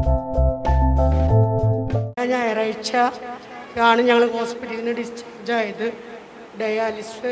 ഞായറാഴ്ച ആണ് ഞങ്ങൾ ഹോസ്പിറ്റലിൽ നിന്ന് ഡിസ്ചാർജ് ആയത് ഡയാലിസിസ്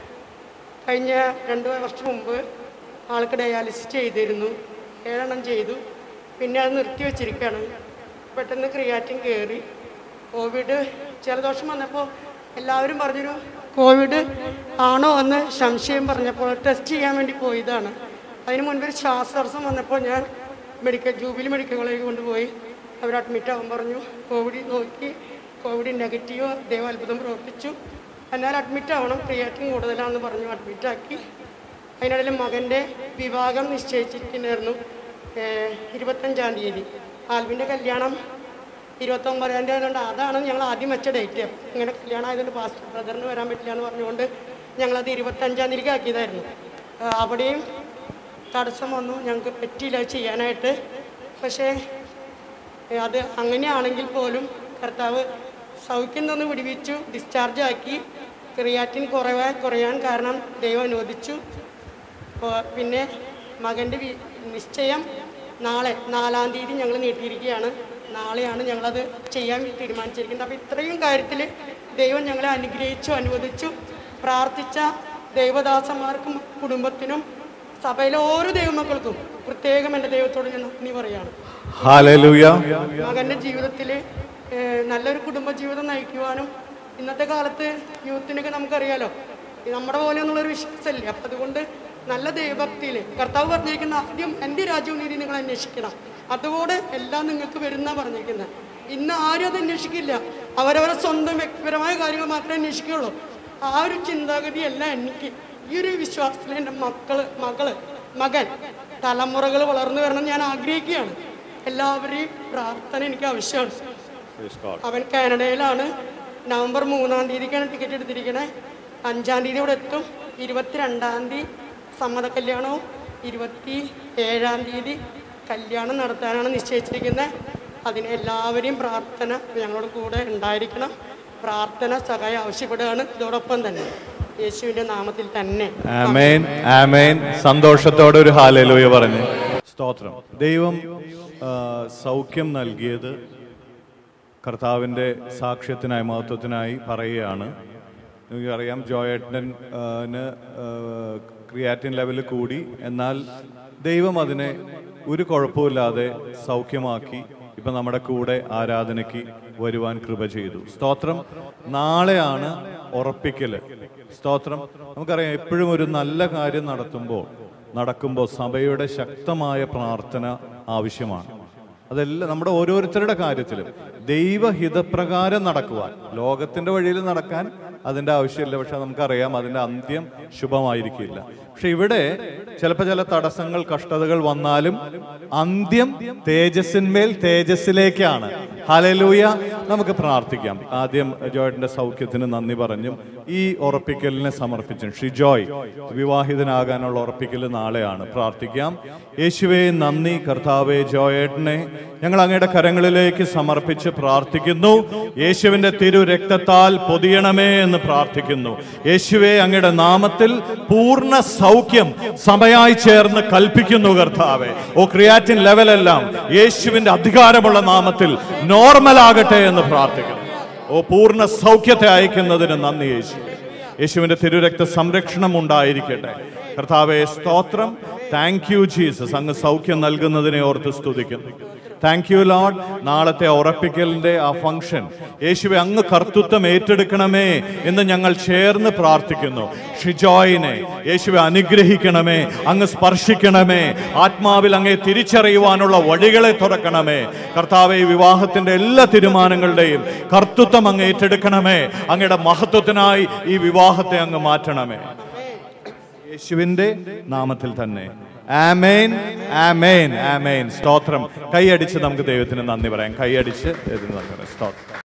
കഴിഞ്ഞ രണ്ട് വർഷം മുമ്പ് ആൾക്ക് ഡയാലിസിസ് ചെയ്തിരുന്നു ഏഴെണ്ണം ചെയ്തു പിന്നെ അത് നിർത്തി വെച്ചിരിക്കുകയാണ് പെട്ടെന്ന് ക്രിയാറ്റിൻ കയറി കോവിഡ് ജലദോഷം വന്നപ്പോൾ എല്ലാവരും പറഞ്ഞൊരു കോവിഡ് ആണോ എന്ന് സംശയം പറഞ്ഞപ്പോൾ ടെസ്റ്റ് ചെയ്യാൻ വേണ്ടി പോയതാണ് അതിന് മുൻപ് ഒരു ശ്വാസതടസ്സം വന്നപ്പോൾ ഞാൻ മെഡിക്കൽ ജൂബിലി മെഡിക്കൽ കോളേജിൽ കൊണ്ടുപോയി അവർ അഡ്മിറ്റ് ആവാൻ പറഞ്ഞു കോവിഡ് നോക്കി കോവിഡ് നെഗറ്റീവ് ദൈവം അത്ഭുതം പ്രവർത്തിച്ചു എന്നാൽ അഡ്മിറ്റ് ആവണം ക്രിയാറ്റിൻ കൂടുതലാണെന്ന് പറഞ്ഞു അഡ്മിറ്റ് ആക്കി അതിനിടയിൽ മകൻ്റെ വിവാഹം നിശ്ചയിച്ചിരിക്കുന്നായിരുന്നു ഏഹ്, ഇരുപത്തഞ്ചാം തീയതി ആൽവിൻ്റെ കല്യാണം ഇരുപത്തൊമ്പതാം തീയതി ആയതുകൊണ്ട് അതാണ് ഞങ്ങൾ ആദ്യം വെച്ച ഡേറ്റ് ഇങ്ങനെ കല്യാണം ആയതുകൊണ്ട് പാസ്റ്റർ ബ്രദറിന് വരാൻ പറ്റില്ല എന്ന് പറഞ്ഞുകൊണ്ട് ഞങ്ങളത് ഇരുപത്തഞ്ചാം തീയതിക്ക് ആക്കിയതായിരുന്നു ഏഹ്, അവിടെയും തടസ്സം വന്നു ഞങ്ങൾക്ക് പറ്റിയില്ല അത് ചെയ്യാനായിട്ട് പക്ഷേ ഏഹ്, അത് അങ്ങനെയാണെങ്കിൽ പോലും കർത്താവ് സൗഖ്യം തന്ന് വിടുവിച്ചു ഡിസ്ചാർജ് ആക്കി ക്രിയാറ്റിൻ കുറവാൻ കുറയാൻ കാരണം ദൈവം അനുവദിച്ചു അപ്പോൾ പിന്നെ മകൻ്റെ വി- നിശ്ചയം നാളെ നാലാം തീയതി ഞങ്ങൾ നീട്ടിയിരിക്കുകയാണ് നാളെയാണ് ഞങ്ങളത് ചെയ്യാൻ തീരുമാനിച്ചിരിക്കുന്നത് അപ്പോൾ ഇത്രയും കാര്യത്തിൽ ദൈവം ഞങ്ങളെ അനുഗ്രഹിച്ചു അനുവദിച്ചു പ്രാർത്ഥിച്ച ദൈവദാസന്മാർക്കും കുടുംബത്തിനും സഭയിലെ ഓരോ ദൈവമക്കൾക്കും പ്രത്യേകം എൻ്റെ ദൈവത്തോട് ഞാൻ നന്ദി പറയാണ് ഹാലലൂയ മകൻ്റെ ജീവിതത്തിൽ നല്ലൊരു കുടുംബ ജീവിതം നയിക്കുവാനും ഇന്നത്തെ കാലത്ത് യൂത്തിനൊക്കെ നമുക്കറിയാലോ ഈ നമ്മുടെ പോലെ എന്നുള്ളൊരു വിശ്വാസമല്ലേ അപ്പം അതുകൊണ്ട് നല്ല ദൈവഭക്തിയിൽ കർത്താവ് പറഞ്ഞിരിക്കുന്ന ആദ്യം എൻ്റെ രാജ്യവും നീതി നിങ്ങൾ അന്വേഷിക്കണം അതുകൂടെ എല്ലാം നിങ്ങൾക്ക് വരുന്ന പറഞ്ഞിരിക്കുന്നത് ഇന്ന് ആരും അത് അന്വേഷിക്കില്ല അവരവരെ സ്വന്തം വ്യക്തിപരമായ കാര്യങ്ങൾ മാത്രമേ അന്വേഷിക്കുകയുള്ളൂ ആ ഒരു ചിന്താഗതിയല്ല എനിക്ക് ഈ ഒരു വിശ്വാസത്തിൽ എൻ്റെ മക്കള് മകള് മകൻ തലമുറകൾ വളർന്നു വരണം ഞാൻ ആഗ്രഹിക്കുകയാണ് എല്ലാവരെയും പ്രാർത്ഥന എനിക്ക് ആവശ്യമാണ് അവൻ കാനഡയിലാണ് നവംബർ മൂന്നാം തീയതിക്കാണ് ടിക്കറ്റ് എടുത്തിരിക്കണേ അഞ്ചാം തീയതി ഇവിടെ എത്തും ഇരുപത്തിരണ്ടാം തീയതി സമ്മത കല്യാണവും ഇരുപത്തി ഏഴാം തീയതി കല്യാണം നടത്താനാണ് നിശ്ചയിച്ചിരിക്കുന്നത് അതിന് എല്ലാവരെയും പ്രാർത്ഥന ഞങ്ങളുടെ കൂടെ ഉണ്ടായിരിക്കണം പ്രാർത്ഥന സഹായം ആവശ്യപ്പെടുകയാണ് ഇതോടൊപ്പം തന്നെ യേശുവിൻ്റെ നാമത്തിൽ തന്നെ ആമേൻ ആമേൻ സന്തോഷത്തോടെ ഒരു ഹാലലൂയ പറഞ്ഞു സ്തോത്രം ദൈവം ആ, സൗഖ്യം നൽകിയത് കർത്താവിൻ്റെ സാക്ഷ്യത്തിനായി മഹത്വത്തിനായി പറയുകയാണ് നിങ്ങൾക്കറിയാം ജോയേട്ടന് ക്രിയാറ്റിൻ ലെവൽ കൂടി എന്നാൽ ദൈവം അതിനെ ഒരു കുഴപ്പമില്ലാതെ സൗഖ്യമാക്കി ഇപ്പം നമ്മുടെ കൂടെ ആരാധനയ്ക്ക് വരുവാൻ കൃപ ചെയ്തു സ്തോത്രം നാളെയാണ് ഉറപ്പിക്കല് സ്തോത്രം നമുക്കറിയാം എപ്പോഴും ഒരു നല്ല കാര്യം നടത്തുമ്പോൾ നടക്കുമ്പോൾ സഭയുടെ ശക്തമായ പ്രാർത്ഥന ആവശ്യമാണ് അതെല്ലാം നമ്മുടെ ഓരോരുത്തരുടെ കാര്യത്തിലും ദൈവഹിതപ്രകാരം നടക്കുവാൻ ലോകത്തിന്റെ വഴിയിൽ നടക്കാൻ അതിന്റെ ആവശ്യമില്ല പക്ഷെ നമുക്കറിയാം അതിന്റെ അന്ത്യം ശുഭമായിരിക്കില്ല പക്ഷെ ഇവിടെ ചിലപ്പോൾ ചില തടസ്സങ്ങൾ കഷ്ടതകൾ വന്നാലും അന്ത്യം തേജസ്സിന്മേൽ തേജസ്സിലേക്കാണ് ഹലലൂയ നമുക്ക് പ്രാർത്ഥിക്കാം ആദ്യം ജോയിന്റെ സൗഖ്യത്തിന് നന്ദി പറഞ്ഞും ഈ ഉറപ്പിക്കലിനെ സമർപ്പിച്ചും ഷിജോയ് വിവാഹിതനാകാനുള്ള ഉറപ്പിക്കൽ നാളെയാണ് പ്രാർത്ഥിക്കാം യേശുവേ നന്ദി കർത്താവേ ജോയേട്ടനെ ഞങ്ങൾ അങ്ങയുടെ കരങ്ങളിലേക്ക് സമർപ്പിച്ച് പ്രാർത്ഥിക്കുന്നു യേശുവിന്റെ തിരു രക്തത്താൽ പൊതിയണമേ എന്ന് പ്രാർത്ഥിക്കുന്നു യേശുവെ അങ്ങയുടെ നാമത്തിൽ പൂർണ്ണ സൗഖ്യം സമയായി ചേർന്ന് കൽപ്പിക്കുന്നു കർത്താവെ ഓ ക്രിയാറ്റിൻ ലെവലെല്ലാം യേശുവിന്റെ അധികാരമുള്ള നാമത്തിൽ നോർമൽ ആകട്ടെ എന്ന് പ്രാർത്ഥിക്കുന്നു ഓ പൂർണ്ണ സൗഖ്യത്തെ അയക്കുന്നതിന് നന്ദി യേശുവെ യേശുവിന്റെ തിരുരക്ത സംരക്ഷണം ഉണ്ടായിരിക്കട്ടെ കർത്താവെ സ്തോത്രം താങ്ക് യു ജീസസ് അങ്ങ് സൗഖ്യം നൽകുന്നതിനെ ഓർത്ത് സ്തുതിക്കുന്നു താങ്ക് യു ലോഡ് നാളത്തെ ഉറപ്പിക്കലിന്റെ ആ ഫംഗ്ഷൻ യേശുവെ അങ്ങ് കർത്തൃത്വം ഏറ്റെടുക്കണമേ എന്ന് ഞങ്ങൾ ചേർന്ന് പ്രാർത്ഥിക്കുന്നു ഷിജോയിനെ യേശുവെ അനുഗ്രഹിക്കണമേ അങ്ങ് സ്പർശിക്കണമേ ആത്മാവിൽ അങ്ങേ തിരിച്ചറിയുവാനുള്ള വഴികളെ തുറക്കണമേ കർത്താവെ ഈ വിവാഹത്തിന്റെ എല്ലാ തീരുമാനങ്ങളുടെയും കർത്തൃത്വം അങ്ങ് ഏറ്റെടുക്കണമേ അങ്ങയുടെ മഹത്വത്തിനായി ഈ വിവാഹത്തെ അങ്ങ് മാറ്റണമേ യേശുവിന്റെ നാമത്തിൽ തന്നെ ആമേൻ ആമേൻ ആമേൻ സ്തോത്രം കൈയടിച്ച് നമുക്ക് ദൈവത്തിന് നന്ദി പറയാം കൈയടിച്ച് ദൈവത്തിന് നന്ദി പറയാം സ്തോത്രം